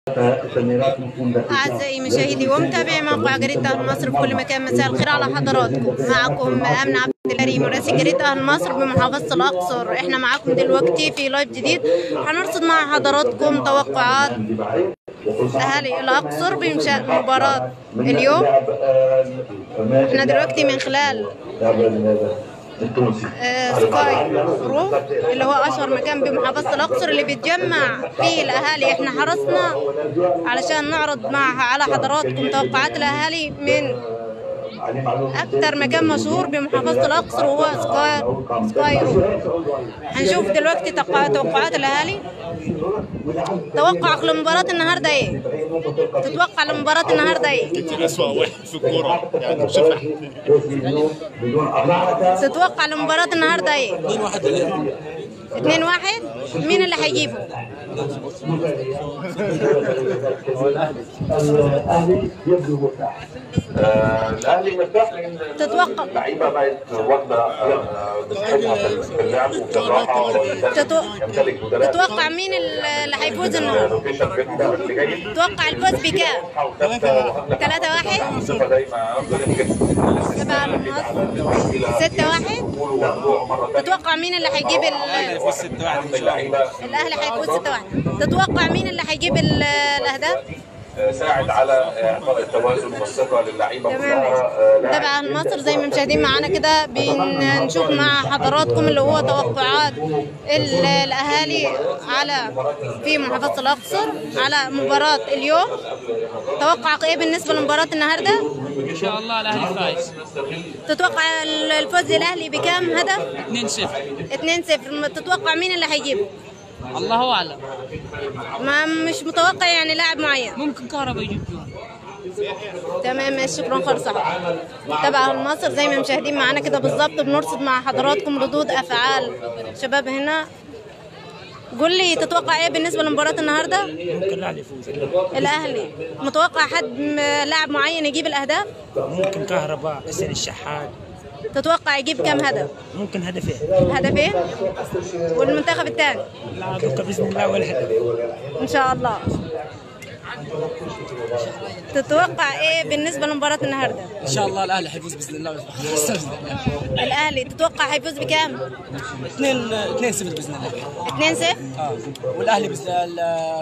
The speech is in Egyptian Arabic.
أعزائي مشاهدي ومتابعي موقع جريدة أهل مصر في كل مكان مساء الخير على حضراتكم معكم أمن عبد الهري مراسل جريدة أهل مصر بمحافظة الأقصر إحنا معاكم دلوقتي في لايف جديد هنرصد مع حضراتكم توقعات أهالي الأقصر بمشاهد مباراة اليوم إحنا دلوقتي من خلال آه، سكاي برو اللي هو اشهر مكان بمحافظه الاقصر اللي بيتجمع فيه الاهالي احنا حرصنا علشان نعرض مع على حضراتكم توقعات الاهالي من اكتر مكان مشهور بمحافظه الاقصر وهو سكاي سكاي رو هنشوف دلوقتي توقع- توقعات الاهالي توقعك لمباراه النهارده ايه تتوقع لمباراه النهارده ايه كتير أسوأ واحد في الكورة يعني شوف تتوقع لمباراه النهارده ايه 2 1 للاهلي 2 واحد مين اللي هيجيبه الاهلي يبدو مرتاح آه، الاهلي مرتاح لان تتوقع اللعيبه بقت واخده آه، مساحتها في اللعب وفي الراحه تتو- يمتلك مدرب تتوقع مين اللي هيفوز النهارده لوكيشن جدا اللي جاي تتوقع الفوز بكام ثلاثة واحد صفه دايما افضل يمكن سبعة ونص ستة واحد تتوقع مين اللي هيجيب ال- 6 1 ان شاء الله اللعيبه الاهلي هيفوز ستة واحد تتوقع مين اللي هيجيب ال- الاهداف ساعد على اعطاء التوازن والثقه للعيبه تمام كلها آه، لاعب تابع أهل مصر زي ما مشاهدين معانا كده بنشوف مع حضراتكم اللي هو توقعات ال- الاهالي على في محافظه الاقصر على مباراه اليوم توقعك ايه بالنسبه لمباراه النهارده ان شاء الله الاهلي فايز تتوقع الفوز للاهلي بكام هدف 2 0 2-0 تتوقع مين اللي هيجيبه الله اعلم ما مش متوقع يعني لاعب معين ممكن كهرباء يجيب جول تمام ماشي شكرا خالص صاحبي تابع اهل مصر زي ما مشاهدين معانا كده بالظبط بنرصد مع حضراتكم ردود افعال شباب هنا قول لي تتوقع ايه بالنسبه لمباراه النهارده ممكن الاهلي يفوز الاهلي متوقع حد م- لاعب معين يجيب الاهداف ممكن كهرباء حسين الشحات تتوقع يجيب كام هدف ممكن هدفين هدفين والمنتخب الثاني لا دوكا باذن الله ولا هدف ان شاء الله تتوقع ايه بالنسبه لمباراه النهارده ان شاء الله الاهلي حيفوز باذن الله الاهلي تتوقع هيفوز بكام 2 2 0 باذن الله 2 0 اه والاهلي باذن الله